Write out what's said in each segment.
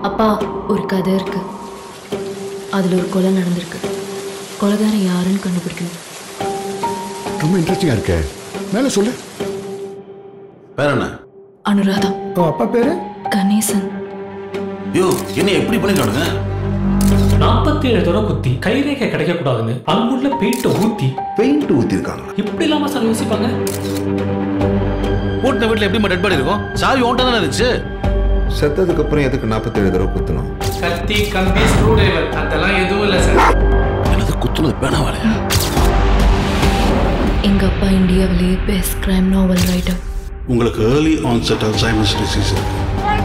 அப்பா ஒரு கதை இருக்கு அதில் ஒரு கொலை நடந்திருக்கு கொலைகாரன் யாருன்னு கண்டுபிடிக்கணும் ரொம்ப இன்ட்ரெஸ்டிங்கா இருக்கே மேல சொல்லு வேற என்ன அனுராதா உன் அப்பா பேரு கணேசன் யோ என்ன எப்படி பண்ணிக்கானுங்க நாற்பத்தி ஏழு தடவை குத்தி கைரேகை கிடைக்க கூடாதுன்னு அங்குள்ள பெயிண்ட்டை ஊத்தி பெயிண்ட் ஊத்திருக்காங்க இப்படி இல்லாம சார் யோசிப்பாங்க பூட்டின வீட்டுல எப்படி டெட் பாடி இருக்கும் சாவி ஓன்ட்ட தானே இருந்துச்சு செத்ததுக்கு அப்புறம் எதுக்கு நாற்பத்தேழு தடவை குத்தணும் கத்தி கம்பி ஸ்க்ரூ டிரைவர் அதெல்லாம் எதுவும் இல்லை சார் எனது குத்துனது பேனாவாலையா எங்க அப்பா இந்தியாவிலேயே பெஸ்ட் கிரைம் நாவல் ரைட்டர் உங்களுக்கு ஏர்லி ஆன்செட் அல்சைமர்ஸ் டிசீஸ் இருக்கு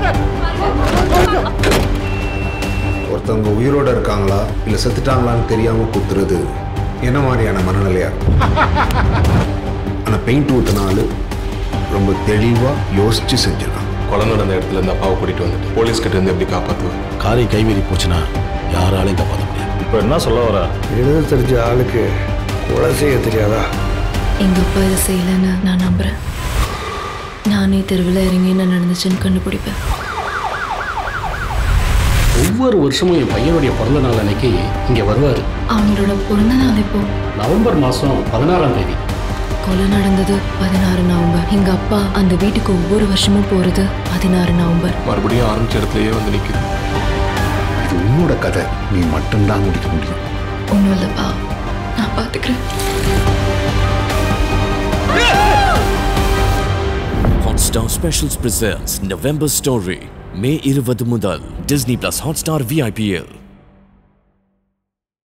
ஒருத்தவங்க உயிரோட இருக்காங்களா இல்ல செத்துட்டாங்களான்னு தெரியாம குத்துறது என்ன மாதிரியான மனநிலையா இருக்கும்? ஆனா பெயிண்ட் ஊத்தின ஆளு ரொம்ப தெளிவா யோசிச்சு செஞ்சிருக்கான் கொலை நடந்த இடத்துல இருந்து அப்பாவை கூட்டிட்டு வந்துட்டு போலீஸ் கிட்ட இருந்து எப்படி காப்பாத்துவேன் காரை கைமீறி போச்சுன்னா யாராலையும் காப்பாற்ற முடியாது இப்போ என்ன சொல்ல வர எழுத தெரிஞ்ச ஆளுக்கு கொலை செய்ய தெரியாதா எங்க அப்பா இதை செய்யலைன்னு நான் நம்புறேன் நானே தெருவில் இறங்கி என்ன நடந்துச்சுன்னு கண்டுபிடிப்பேன் ஒவ்வொரு வருஷமும் என் பையனுடைய பிறந்த நாள் அன்னைக்கு இங்கே வருவார் அவங்களோட பிறந்த நாள் இப்போ நவம்பர் மாதம் பதினாறாம் தேதி கொலை நடந்தது பதினாறு நவம்பர் எங்க அப்பா அந்த வீட்டுக்கு ஒவ்வொரு வருஷமும் போறது பதினாறு நவம்பர் மறுபடியும் ஆரம்பிச்ச இடத்துலயே வந்து நிக்குது இது உன்னோட கதை நீ மட்டும்தான் முடிக்க முடியும் ஒன்றும் இல்லைப்பா நான் பார்த்துக்கிறேன் Hotstar Specials presents November Story மே இருபது முதல் டிஸ்னி பிளஸ் ஹாட்ஸ்டார் விஐபிஎல்